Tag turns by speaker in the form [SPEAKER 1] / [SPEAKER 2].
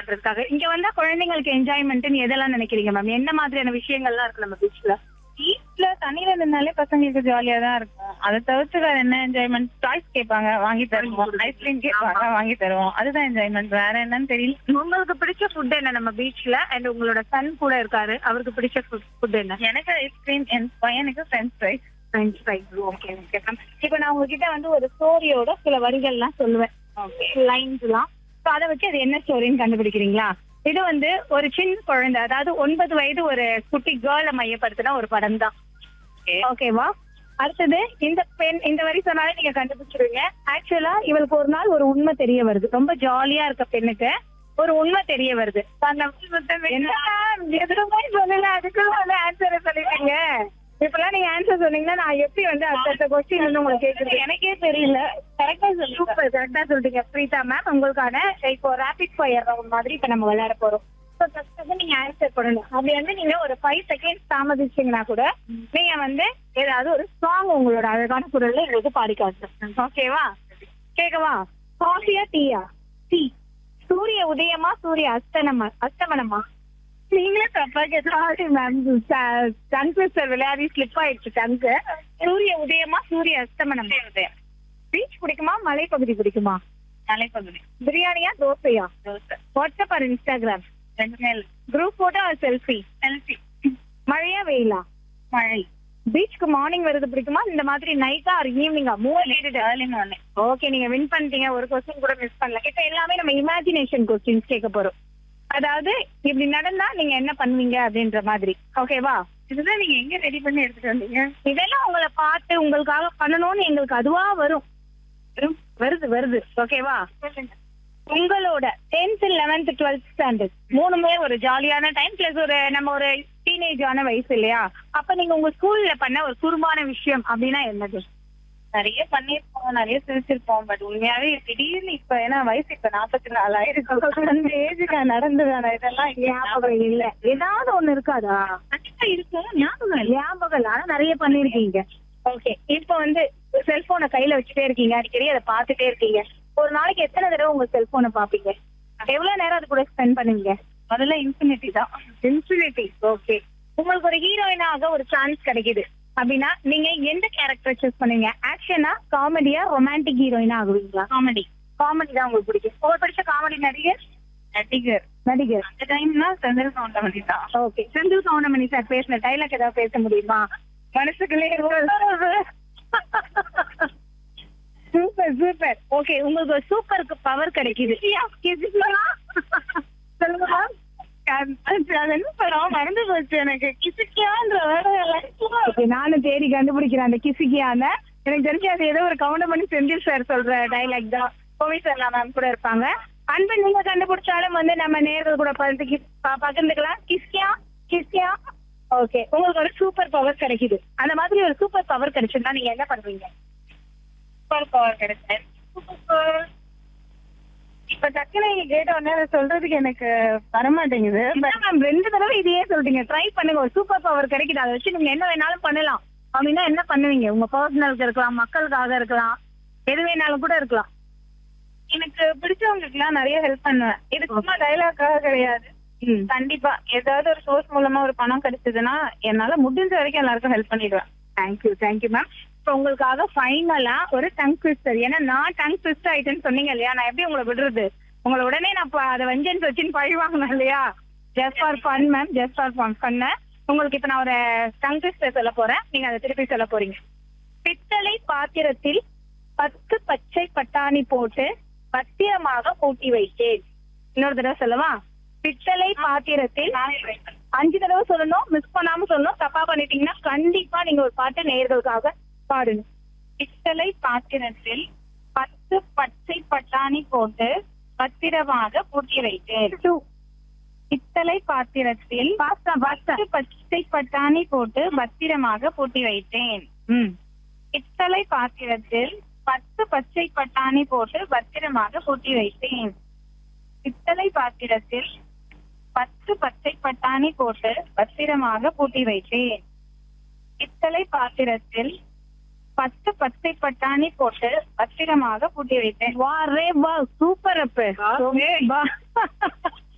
[SPEAKER 1] காட்டுறதுக்காக இங்க வந்தா குழந்தைங்களுக்கு என்ஜாய்மெண்ட்னு எதெல்லாம் நினைக்கிறீங்க மேம் என்ன மாதிரியான விஷயங்கள்லாம் இருக்கு நம்ம பீச்ல
[SPEAKER 2] பீச்ல தண்ணியில நின்னாலே பசங்களுக்கு ஜாலியா தான் இருக்கும் அதை தவிர்த்து வேற என்ன என்ஜாய்மெண்ட் டாய்ஸ் கேட்பாங்க வாங்கி தருவோம் ஐஸ்கிரீம் கேட்பாங்க வாங்கி தருவோம் அதுதான் என்ஜாய்மெண்ட் வேற என்னன்னு தெரியல
[SPEAKER 1] உங்களுக்கு பிடிச்ச ஃபுட் என்ன நம்ம பீச்ல அண்ட் உங்களோட சன் கூட இருக்காரு அவருக்கு பிடிச்ச ஃபுட் என்ன
[SPEAKER 2] எனக்கு ஐஸ்கிரீம் என் பையனுக்கு French fries
[SPEAKER 1] French fries okay okay ma'am இப்போ நான் உங்ககிட்ட வந்து ஒரு ஸ்டோரியோட சில வரிகள்லாம் சொல்லுவேன் ஓகே லைன்ஸ்லாம் ஸோ அதை வச்சு அது என்ன ஸ்டோரின்னு கண்டுபிடிக்கிறீங்களா இது வந்து ஒரு சின்ன குழந்தை அதாவது ஒன்பது வயது ஒரு குட்டி கேர்ளை மையப்படுத்தின ஒரு படம் தான் ஓகேவா அடுத்தது இந்த பெண் இந்த வரி சொன்னாலே நீங்க கண்டுபிடிச்சிருவீங்க ஆக்சுவலா இவளுக்கு ஒரு நாள் ஒரு உண்மை தெரிய வருது ரொம்ப ஜாலியா இருக்க பெண்ணுக்கு ஒரு உண்மை தெரிய வருது என்ன எதுவுமே சொல்லல அதுக்குள்ள வந்து ஆன்சரை சொல்லிட்டீங்க இப்பெல்லாம் நீங்க ஆன்சர் சொன்னீங்கன்னா நான் எப்படி வந்து அடுத்த கொஸ்டின் வந்து உங்களுக்கு கேக்குறது எனக்கே தெரியல கரெக்டா சூப்பர் கரெக்டா சொல்லிட்டீங்க பிரீதா மேம் உங்களுக்கான இப்போ ரேபிட் ஃபயர் ரவுண்ட் மாதிரி இப்ப நம்ம விளையாட போறோம் ஸோ ஃபர்ஸ்ட் வந்து நீங்க ஆன்சர் பண்ணணும் அப்படி வந்து நீங்க ஒரு ஃபைவ் செகண்ட்ஸ் தாமதிச்சீங்கன்னா கூட நீங்க வந்து ஏதாவது ஒரு சாங் உங்களோட அழகான குரல்ல எங்களுக்கு பாடி காட்டணும் ஓகேவா கேட்கவா காஃபியா டீயா டீ சூரிய உதயமா சூரிய அஸ்தனமா அஸ்தமனமா நீங்களே தப்பா கேட்டாரு மேம் டங் ட்விஸ்டர் விளையாடி ஸ்லிப் ஆயிடுச்சு டங்கு சூரிய உதயமா சூரிய அஸ்தமனம் உதயம் பீச் பிடிக்குமா மலைப்பகுதி பிடிக்குமா
[SPEAKER 2] மலைப்பகுதி
[SPEAKER 1] பிரியாணியா தோசையா
[SPEAKER 2] தோசை
[SPEAKER 1] வாட்ஸ்அப் ஆர் இன்ஸ்டாகிராம்
[SPEAKER 2] ரெண்டுமே
[SPEAKER 1] group photo or selfie
[SPEAKER 2] selfie
[SPEAKER 1] மழையா வெயிலா
[SPEAKER 2] மழை
[SPEAKER 1] பீச்சுக்கு மார்னிங் வருது பிடிக்குமா இந்த மாதிரி நைட்டா ஆர் ஈவினிங்கா மூவ்
[SPEAKER 2] ஏர்லி மார்னிங்
[SPEAKER 1] ஓகே நீங்க வின் பண்ணிட்டீங்க ஒரு கொஸ்டின் கூட மிஸ் பண்ணல இப்ப எல்லாமே நம்ம இமேஜினேஷன் கொஸ்டின்ஸ் கேட்க போறோம் அதாவது இப்படி நடந்தா நீங்க என்ன பண்ணுவீங்க அப்படின்ற மாதிரி ஓகேவா
[SPEAKER 2] இதுதான் நீங்க எங்க ரெடி பண்ணி எடுத்துட்டு வந்தீங்க
[SPEAKER 1] இதெல்லாம் உங்களை பார்த்து உங்களுக்காக பண்ணணும்னு எங்களுக்கு அதுவா வரும் வரும். வருது வருது ஓகேவா உங்களோட டென்த் லெவன்த் டுவெல்த் ஸ்டாண்டர்ட் மூணுமே ஒரு ஜாலியான டைம் பிளஸ் ஒரு நம்ம ஒரு டீனேஜ் ஆன வயசு இல்லையா அப்ப நீங்க உங்க ஸ்கூல்ல பண்ண ஒரு குறும்பான விஷயம் அப்படின்னா என்னது
[SPEAKER 2] நிறைய பண்ணிருப்போம் நிறைய சிரிச்சிருப்போம் பட் உண்மையாவே திடீர்னு இப்ப ஏன்னா வயசு இப்ப நாற்பத்தி நாலு ஆயிருக்கு அந்த ஏஜுக்கு நடந்ததான இதெல்லாம்
[SPEAKER 1] ஞாபகம் இல்ல ஏதாவது ஒண்ணு இருக்காதா
[SPEAKER 2] கண்டிப்பா இருக்கும் ஞாபகம் இல்ல
[SPEAKER 1] ஞாபகம் இல்ல ஆனா நிறைய பண்ணிருக்கீங்க ஓகே இப்போ வந்து செல்போனை கையில வச்சுட்டே இருக்கீங்க அடிக்கடி அதை பார்த்துட்டே இருக்கீங்க ஒரு நாளைக்கு எத்தனை தடவை உங்க செல்போனை பாப்பீங்க எவ்வளவு நேரம் அது கூட ஸ்பெண்ட் பண்ணுவீங்க
[SPEAKER 2] முதல்ல இன்ஃபினிட்டி தான்
[SPEAKER 1] இன்ஃபினிட்டி ஓகே உங்களுக்கு ஒரு ஹீரோயினாக ஒரு சான்ஸ் கிடைக்குது அப்படின்னா நீங்க எந்த கேரக்டர் சூஸ் பண்ணுவீங்க ஆக்ஷனா காமெடியா ரொமான்டிக் ஹீரோயினா ஆகுவீங்களா
[SPEAKER 2] காமெடி
[SPEAKER 1] காமெடி தான் உங்களுக்கு பிடிக்கும் உங்களுக்கு பிடிச்ச காமெடி நடிகர்
[SPEAKER 2] நடிகர்
[SPEAKER 1] நடிகர்
[SPEAKER 2] அந்த டைம்னா செந்தில் கவுண்டமணி தான்
[SPEAKER 1] ஓகே செந்தில் கவுண்டமணி சார் பேசின டைலாக் ஏதாவது பேச முடியுமா மனசுக்குள்ளே சூப்பர் சூப்பர் ஓகே உங்களுக்கு ஒரு சூப்பருக்கு பவர் கிடைக்குது சொல்லுங்க
[SPEAKER 2] அது என்ன படம் மறந்து போச்சு எனக்கு கிசுக்கியான்ற
[SPEAKER 1] ஓகே நானும் தேடி கண்டுபிடிக்கிறேன் அந்த கிசுகியான எனக்கு தெரிஞ்சு அது ஏதோ ஒரு கவுண்டமணி செந்தில் சார் சொல்ற டைலாக் தான் கோவி சார் மேம் கூட இருப்பாங்க அன்பு நீங்க கண்டுபிடிச்சாலும் வந்து நம்ம நேர்கள் கூட பகிர்ந்து பகிர்ந்துக்கலாம் கிஸ்கியா கிஸ்கியா ஓகே உங்களுக்கு ஒரு சூப்பர் பவர் கிடைக்குது அந்த மாதிரி ஒரு சூப்பர் பவர் கிடைச்சிருந்தா நீங்க என்ன பண்ணுவீங்க
[SPEAKER 2] சூப்பர் பவர் கிடைச்சேன் இப்ப டக்குனு நீங்க கேட்ட உடனே அதை சொல்றதுக்கு எனக்கு வரமாட்டேங்குது
[SPEAKER 1] மேம் ரெண்டு தடவை இதையே சொல்றீங்க ட்ரை பண்ணுங்க ஒரு சூப்பர் பவர் கிடைக்குது அதை வச்சு நீங்க என்ன வேணாலும் பண்ணலாம் அப்படின்னா என்ன பண்ணுவீங்க உங்க பர்சனலுக்கு இருக்கலாம் மக்களுக்காக இருக்கலாம் எது வேணாலும் கூட இருக்கலாம்
[SPEAKER 2] எனக்கு பிடிச்சவங்களுக்கு எல்லாம் நிறைய ஹெல்ப் பண்ணுவேன் இது சும்மா டைலாக்காக கிடையாது
[SPEAKER 1] ம்
[SPEAKER 2] கண்டிப்பா ஏதாவது ஒரு சோர்ஸ் மூலமா ஒரு பணம் கிடைச்சதுன்னா என்னால முடிஞ்ச வரைக்கும் எல்லாருக்கும் ஹெல்ப் பண்ணிடுவேன்
[SPEAKER 1] தேங்க்யூ தேங்க்யூ மேம் இப்போ உங்களுக்காக ஃபைனலா ஒரு டங் ட்விஸ்டர் ஏன்னா நான் டங் ட்விஸ்ட் ஆயிட்டேன்னு சொன்னீங்க இல்லையா நான் எப்படி உங்களை விடுறது உங்களை உடனே நான் ப- அதை வெஞ்சன்ஸ் வச்சுன்னு பழி வாங்கினேன் இல்லையா just for fun ma'am just for fun பண்ண உங்களுக்கு இப்போ நான் ஒரு டங் ட்விஸ்டர் சொல்ல போறேன் நீங்க அதை திருப்பி சொல்ல போறீங்க பித்தளை பாத்திரத்தில் பத்து பச்சை பட்டாணி போட்டு பத்திரமாக பூட்டி வைத்தேன் இன்னொரு தடவை சொல்லவா பித்தளை பாத்திரத்தில் அஞ்சு தடவை சொல்லணும் மிஸ் பண்ணாம சொல்லணும் தப்பா பண்ணிட்டீங்கன்னா கண்டிப்பா நீங்க ஒரு பாட்டு நேயர்களுக்காக பாடணும்
[SPEAKER 2] பித்தளை பாத்திரத்தில் பத்து பச்சை பட்டாணி போட்டு பத்திரமாக பூட்டி வைத்தேன்
[SPEAKER 1] Two.
[SPEAKER 2] பித்தளை பாத்திரத்தில்
[SPEAKER 1] Fast ஆ, fast ஆ.
[SPEAKER 2] பத்து பச்சை பட்டாணி போட்டு பத்திரமாக பூட்டி வைத்தேன்
[SPEAKER 1] ம்.
[SPEAKER 2] பித்தளை பாத்திரத்தில் பத்து பச்சை பட்டாணி போட்டு பத்திரமாக பூட்டி வைத்தேன் பித்தளை பாத்திரத்தில் பத்து பச்சை பட்டாணி போட்டு பத்திரமாக பூட்டி வைத்தேன் பித்தளை பாத்திரத்தில் பத்து பச்சை பட்டாணி போட்டு பத்திரமாக பூட்டி வைத்தேன்
[SPEAKER 1] வா ரே வா சூப்பர் அப்ப
[SPEAKER 2] Okay.
[SPEAKER 1] வா